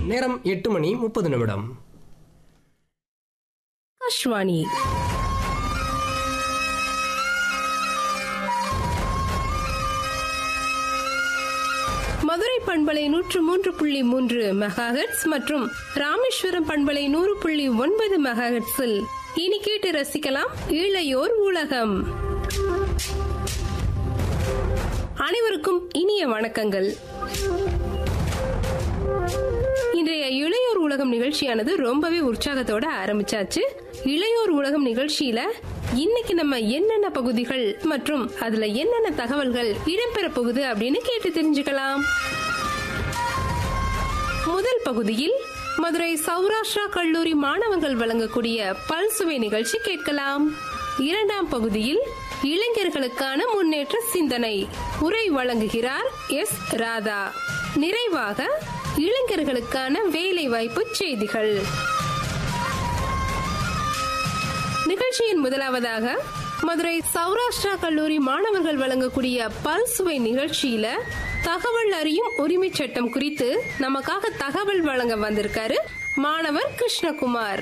நேரம் எட்டு மணி முப்பது நிமிடம் ஆகாஷ்வாணி மதுரை பண்பலை நூற்று மூன்று புள்ளி மூன்று மெகாஹெட்ஸ் மற்றும் ராமேஸ்வரம் பண்பலை நூறு புள்ளி ஒன்பது மெகாஹெட்ஸில் இனி கேட்டு ரசிக்கலாம் இளையோர் உலகம் அனைவருக்கும் இனிய வணக்கங்கள் இன்றைய இளையோர் உலகம் நிகழ்ச்சியானது ரொம்பவே உற்சாகத்தோட ஆரம்பிச்சாச்சு இளையோர் உலகம் நிகழ்ச்சியில இன்னைக்கு நம்ம என்னென்ன பகுதிகள் மற்றும் அதுல என்னென்ன தகவல்கள் இடம்பெற போகுது அப்படின்னு கேட்டு தெரிஞ்சுக்கலாம் முதல் பகுதியில் மதுரை சௌராஷ்டிரா கல்லூரி மாணவர்கள் வழங்கக்கூடிய பல்சுவை நிகழ்ச்சி கேட்கலாம் இரண்டாம் பகுதியில் இளைஞர்களுக்கான முன்னேற்ற சிந்தனை உரை வழங்குகிறார் எஸ் ராதா நிறைவாக இளைஞர்களுக்கான வேலை வாய்ப்பு செய்திகள் நிகழ்ச்சியின் முதலாவதாக மதுரை சௌராஷ்டிரா கல்லூரி மாணவர்கள் வழங்கக்கூடிய பல்சுவை நிகழ்ச்சியில தகவல் அறியும் உரிமை சட்டம் குறித்து நமக்காக தகவல் வழங்க வந்திருக்காரு மாணவர் கிருஷ்ணகுமார்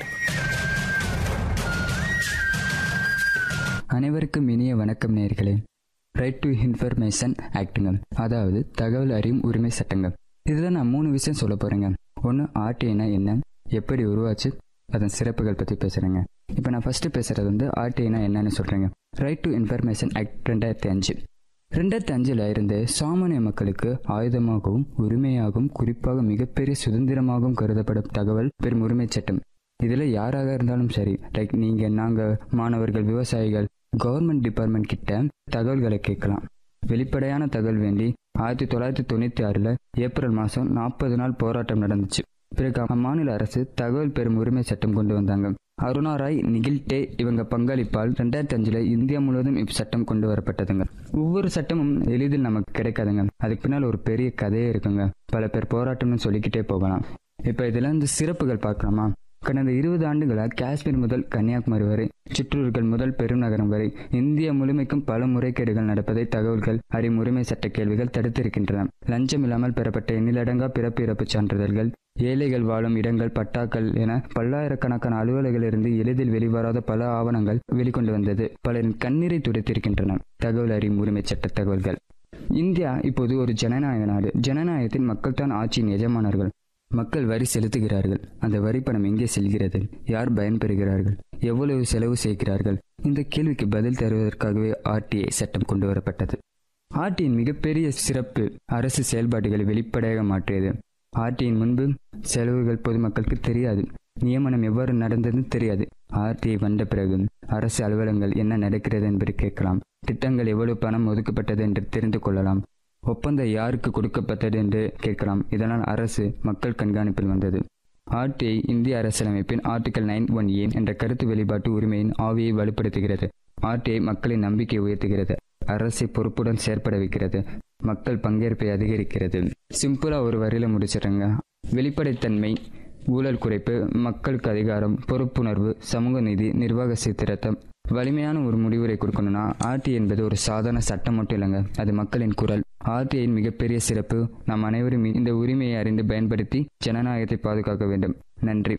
அனைவருக்கும் இனிய வணக்கம் நேர்களே ரைட் டு இன்ஃபர்மேஷன் ஆக்டுங்க அதாவது தகவல் அறியும் உரிமை சட்டங்கள் இதில் நான் மூணு விஷயம் சொல்ல போகிறேங்க ஒன்று ஆர்டிஐனா என்ன எப்படி உருவாச்சு அதன் சிறப்புகள் பற்றி பேசுகிறேங்க இப்போ நான் ஃபஸ்ட்டு பேசுகிறது வந்து ஆர்டிஐனா என்னன்னு சொல்கிறேங்க ரைட் டு இன்ஃபர்மேஷன் ஆக்ட் ரெண்டாயிரத்தி அஞ்சு ரெண்டாயிரத்தி அஞ்சில் இருந்து சாமானிய மக்களுக்கு ஆயுதமாகவும் உரிமையாகவும் குறிப்பாக மிகப்பெரிய சுதந்திரமாகவும் கருதப்படும் தகவல் பெரும் உரிமை சட்டம் இதில் யாராக இருந்தாலும் சரி லைக் நீங்கள் நாங்கள் மாணவர்கள் விவசாயிகள் கவர்மெண்ட் டிபார்ட்மெண்ட் கிட்ட தகவல்களை கேட்கலாம் வெளிப்படையான தகவல் வேண்டி ஆயிரத்தி தொள்ளாயிரத்தி தொண்ணூற்றி ஆறில் ஏப்ரல் மாதம் நாற்பது நாள் போராட்டம் நடந்துச்சு பிறகு அம்மாநில அரசு தகவல் பெறும் உரிமை சட்டம் கொண்டு வந்தாங்க அருணா ராய் நிகில்டே இவங்க பங்களிப்பால் ரெண்டாயிரத்தி அஞ்சுல இந்தியா முழுவதும் இச்சட்டம் கொண்டு வரப்பட்டதுங்க ஒவ்வொரு சட்டமும் எளிதில் நமக்கு கிடைக்காதுங்க அதுக்கு பின்னால் ஒரு பெரிய கதையே இருக்குங்க பல பேர் போராட்டம்னு சொல்லிக்கிட்டே போகலாம் இப்போ இதுல இருந்து சிறப்புகள் பார்க்கலாமா கடந்த இருபது ஆண்டுகளாக காஷ்மீர் முதல் கன்னியாகுமரி வரை சிற்றூர்கள் முதல் பெருநகரம் வரை இந்தியா முழுமைக்கும் பல முறைகேடுகள் நடப்பதை தகவல்கள் அறியும் உரிமை சட்ட கேள்விகள் தடுத்திருக்கின்றன லஞ்சம் இல்லாமல் பெறப்பட்ட எண்ணிலடங்கா பிறப்பு இறப்பு சான்றிதழ்கள் ஏழைகள் வாழும் இடங்கள் பட்டாக்கள் என பல்லாயிரக்கணக்கான அலுவலர்களிலிருந்து எளிதில் வெளிவராத பல ஆவணங்கள் வெளிக்கொண்டு வந்தது பலரின் கண்ணீரை துடைத்திருக்கின்றன தகவல் அறியும் உரிமை சட்ட தகவல்கள் இந்தியா இப்போது ஒரு ஜனநாயக நாடு ஜனநாயகத்தில் மக்கள் தான் ஆட்சியின் எஜமானர்கள் மக்கள் வரி செலுத்துகிறார்கள் அந்த வரி பணம் எங்கே செல்கிறது யார் பயன்பெறுகிறார்கள் எவ்வளவு செலவு செய்கிறார்கள் இந்த கேள்விக்கு பதில் தருவதற்காகவே ஆர்டிஐ சட்டம் கொண்டு வரப்பட்டது ஆர்டியின் மிகப்பெரிய சிறப்பு அரசு செயல்பாடுகளை வெளிப்படையாக மாற்றியது ஆர்டியின் முன்பு செலவுகள் பொதுமக்களுக்கு தெரியாது நியமனம் எவ்வாறு நடந்ததுன்னு தெரியாது ஆர்டிஐ வந்த பிறகு அரசு அலுவலகங்கள் என்ன நடக்கிறது என்பதை கேட்கலாம் திட்டங்கள் எவ்வளவு பணம் ஒதுக்கப்பட்டது என்று தெரிந்து கொள்ளலாம் ஒப்பந்தம் யாருக்கு கொடுக்கப்பட்டது என்று கேட்கலாம் இதனால் அரசு மக்கள் கண்காணிப்பில் வந்தது ஆர்டிஐ இந்திய அரசியலமைப்பின் ஆர்டிகல் நைன் ஒன் ஏ என்ற கருத்து வெளிப்பாட்டு உரிமையின் ஆவியை வலுப்படுத்துகிறது ஆர்டிஐ மக்களின் நம்பிக்கை உயர்த்துகிறது அரசை பொறுப்புடன் செயற்பட வைக்கிறது மக்கள் பங்கேற்பை அதிகரிக்கிறது சிம்பிளா ஒரு வரியில முடிச்சிடுங்க வெளிப்படைத்தன்மை ஊழல் குறைப்பு மக்களுக்கு அதிகாரம் பொறுப்புணர்வு சமூக நீதி நிர்வாக சீர்திருத்தம் வலிமையான ஒரு முடிவுரை கொடுக்கணும்னா ஆர்டி என்பது ஒரு சாதாரண சட்டம் மட்டும் இல்லைங்க அது மக்களின் குரல் ஆர்டிஐயின் மிகப்பெரிய சிறப்பு நாம் அனைவரும் இந்த உரிமையை அறிந்து பயன்படுத்தி ஜனநாயகத்தை பாதுகாக்க வேண்டும் நன்றி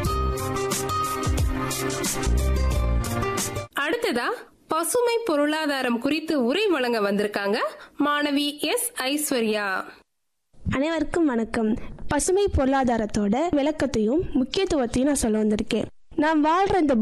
அடுத்ததா பசுமை பொருளாதாரம் குறித்து உரை வழங்க வந்திருக்காங்க மாணவி எஸ் ஐஸ்வர்யா அனைவருக்கும் வணக்கம் பசுமை பொருளாதாரத்தோட விளக்கத்தையும் முக்கியத்துவத்தையும் நான் சொல்ல வந்திருக்கேன் நாம் வாழ்ற இந்த